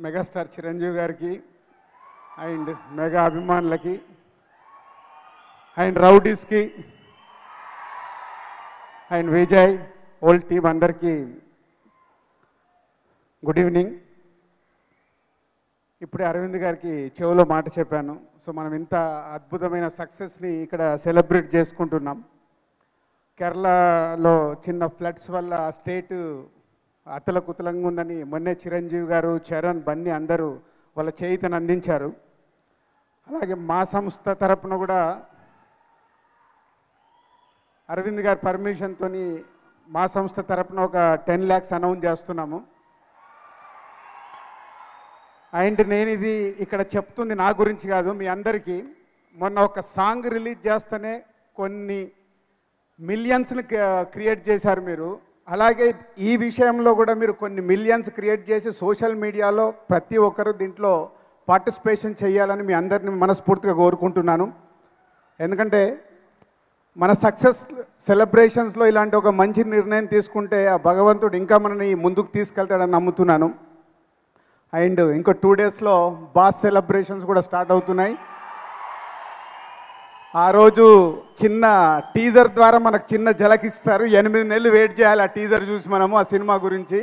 megastar Chiranjeevi గారికి and mega అభిమానులకి and రౌడీస్కి అండ్ విజయ్ ఓల్ టీం అందరికీ గుడ్ ఈవినింగ్ ఇప్పుడే అరవింద్ గారికి చెవిలో మాట చెప్పాను సో మనం ఇంత అద్భుతమైన సక్సెస్ని ఇక్కడ సెలబ్రేట్ చేసుకుంటున్నాం కేరళలో చిన్న ఫ్లడ్స్ వల్ల ఆ స్టేట్ అతలకుతలంగా ఉందని మొన్నే చిరంజీవి గారు చరణ్ బన్నీ అందరూ వాళ్ళ చేయితను అందించారు అలాగే మా సంస్థ తరపున కూడా అరవింద్ గారి పర్మిషన్తో మా సంస్థ తరపున ఒక టెన్ ల్యాక్స్ అనౌన్స్ చేస్తున్నాము అండ్ నేను ఇది ఇక్కడ చెప్తుంది నా గురించి కాదు మీ అందరికీ మొన్న ఒక సాంగ్ రిలీజ్ చేస్తేనే కొన్ని మిలియన్స్ని క్రియేట్ చేశారు మీరు అలాగే ఈ విషయంలో కూడా మీరు కొన్ని మిలియన్స్ క్రియేట్ చేసి సోషల్ మీడియాలో ప్రతి ఒక్కరు దీంట్లో పార్టిసిపేషన్ చేయాలని మీ అందరిని మనస్ఫూర్తిగా కోరుకుంటున్నాను ఎందుకంటే మన సక్సెస్ సెలబ్రేషన్స్లో ఇలాంటి ఒక మంచి నిర్ణయం తీసుకుంటే ఆ భగవంతుడు ఇంకా మనని ముందుకు తీసుకెళ్తాడని నమ్ముతున్నాను అండ్ ఇంకో టూ డేస్లో బాస్ సెలబ్రేషన్స్ కూడా స్టార్ట్ అవుతున్నాయి ఆ రోజు చిన్న టీజర్ ద్వారా మనకు చిన్న జలకిస్తారు ఎనిమిది నెలలు వెయిట్ చేయాలి ఆ టీజర్ చూసి మనము ఆ సినిమా గురించి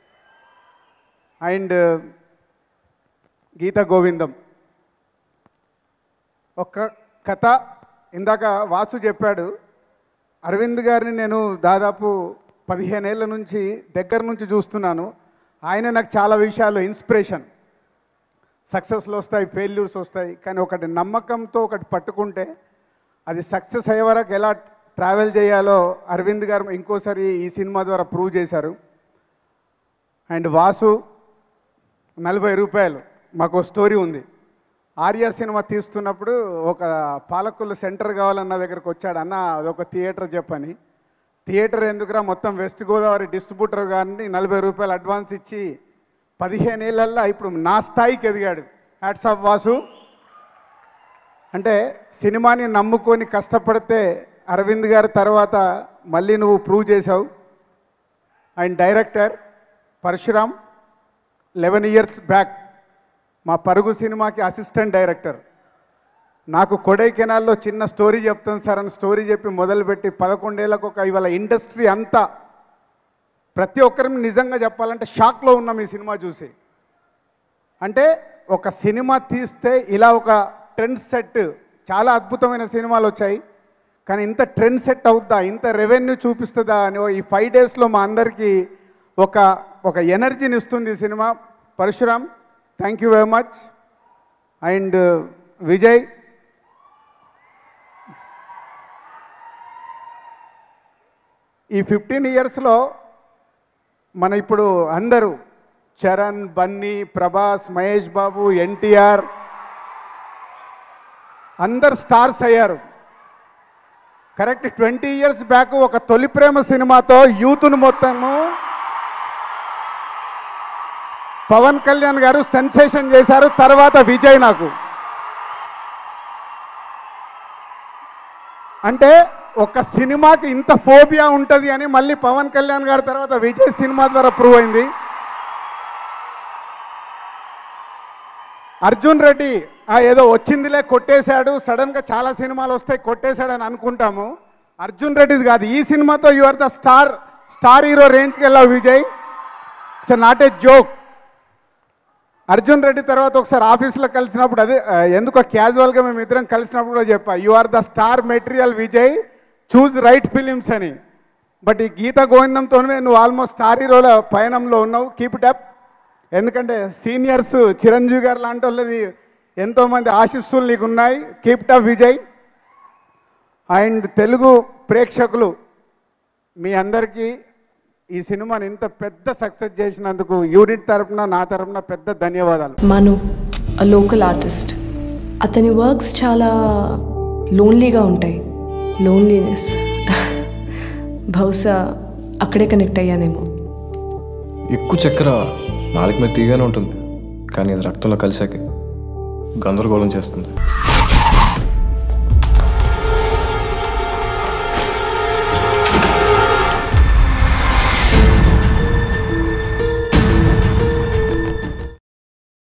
అండ్ గీత గోవిందం ఒక కథ ఇందాక వాసు చెప్పాడు అరవింద్ గారిని నేను దాదాపు పదిహేనేళ్ల నుంచి దగ్గర నుంచి చూస్తున్నాను ఆయన నాకు చాలా విషయాలు ఇన్స్పిరేషన్ సక్సెస్లు వస్తాయి ఫెయిల్యూర్స్ వస్తాయి కానీ ఒకటి నమ్మకంతో ఒకటి పట్టుకుంటే అది సక్సెస్ అయ్యే వరకు ఎలా ట్రావెల్ చేయాలో అరవింద్ గారు ఇంకోసారి ఈ సినిమా ద్వారా ప్రూవ్ చేశారు అండ్ వాసు నలభై రూపాయలు మాకు స్టోరీ ఉంది ఆర్య సినిమా తీస్తున్నప్పుడు ఒక పాలకులు సెంటర్ కావాలన్న దగ్గరకు వచ్చాడు అన్న అదొక థియేటర్ చెప్పని థియేటర్ ఎందుకురా మొత్తం వెస్ట్ గోదావరి డిస్ట్రిబ్యూటర్ గారిని నలభై రూపాయలు అడ్వాన్స్ ఇచ్చి పదిహేను ఏళ్ళల్లో ఇప్పుడు నా స్థాయికి ఎదిగాడు హ్యాట్స్ ఆఫ్ వాసు అంటే సినిమాని నమ్ముకొని కష్టపడితే అరవింద్ గారి తర్వాత మళ్ళీ నువ్వు ప్రూవ్ చేసావు and director Parasuram eleven years back మా పరుగు సినిమాకి అసిస్టెంట్ డైరెక్టర్ నాకు కొడైకెనాల్లో చిన్న స్టోరీ చెప్తాను సార్ అని స్టోరీ చెప్పి మొదలుపెట్టి పదకొండేళ్ళకు ఒక ఇవాళ ఇండస్ట్రీ అంతా ప్రతి ఒక్కరిని నిజంగా చెప్పాలంటే షాక్లో ఉన్నాం ఈ సినిమా చూసి అంటే ఒక సినిమా తీస్తే ఇలా ఒక ట్రెండ్ సెట్ చాలా అద్భుతమైన సినిమాలు వచ్చాయి కానీ ఇంత ట్రెండ్ సెట్ అవుద్దా ఇంత రెవెన్యూ చూపిస్తుందా అని ఈ ఫైవ్ డేస్లో మా అందరికీ ఒక ఒక ఎనర్జీని ఇస్తుంది ఈ cinema Parasuram thank you very much and Vijay ఈ ఫిఫ్టీన్ ఇయర్స్లో మన ఇప్పుడు అందరూ చరణ్ బన్నీ ప్రభాస్ మహేష్ బాబు ఎన్టీఆర్ అందరు స్టార్స్ అయ్యారు కరెక్ట్ ట్వంటీ ఇయర్స్ బ్యాక్ ఒక తొలి ప్రేమ సినిమాతో యూత్ను మొత్తము పవన్ కళ్యాణ్ గారు సెన్సేషన్ చేశారు తర్వాత విజయ్ నాకు అంటే ఒక సినిమాకి ఇంత ఫోబియా ఉంటుంది అని మళ్ళీ పవన్ కళ్యాణ్ గారి తర్వాత విజయ్ సినిమా ద్వారా ప్రూవ్ అయింది అర్జున్ రెడ్డి ఆ ఏదో వచ్చిందిలే కొట్టేశాడు సడన్గా చాలా సినిమాలు వస్తాయి కొట్టేశాడని అనుకుంటాము అర్జున్ రెడ్డిది కాదు ఈ సినిమాతో you are the star star hero రేంజ్కి వెళ్ళావు Vijay it's not a joke Arjun Reddy తర్వాత ఒకసారి ఆఫీస్లో కలిసినప్పుడు అదే ఆ, ఎందుకో క్యాజువల్గా మేము ఇద్దరం కలిసినప్పుడు కూడా చెప్పా you are the star material Vijay choose right films అని బట్ ఈ గీత గోవిందంతోనే నువ్వు ఆల్మోస్ట్ స్టార్ హీరోల పయనంలో ఉన్నావు కీప్ ఇట్ అప్ ఎందుకంటే సీనియర్స్ చిరంజీవి గారు లాంటి వాళ్ళది ఎంతోమంది ఆశీస్సులు నీకు ఉన్నాయి keep it up Vijay and Telugu ప్రేక్షకులు మీ అందరికీ ఈ సినిమాని ఇంత పెద్ద సక్సెస్ చేసినందుకు యూనిట్ తరపున నా తరపున పెద్ద ధన్యవాదాలు మను అ లోకల్ ఆర్టిస్ట్ అతని వర్క్స్ చాలా లోన్లీగా ఉంటాయి లోన్లీనెస్ బహుశా అక్కడే కనెక్ట్ అయ్యానేమో ఎక్కువ చక్కెర నాలుగు మీద తీగానే ఉంటుంది కానీ అది రక్తంలో కలిసాకే గందరగోళం చేస్తుంది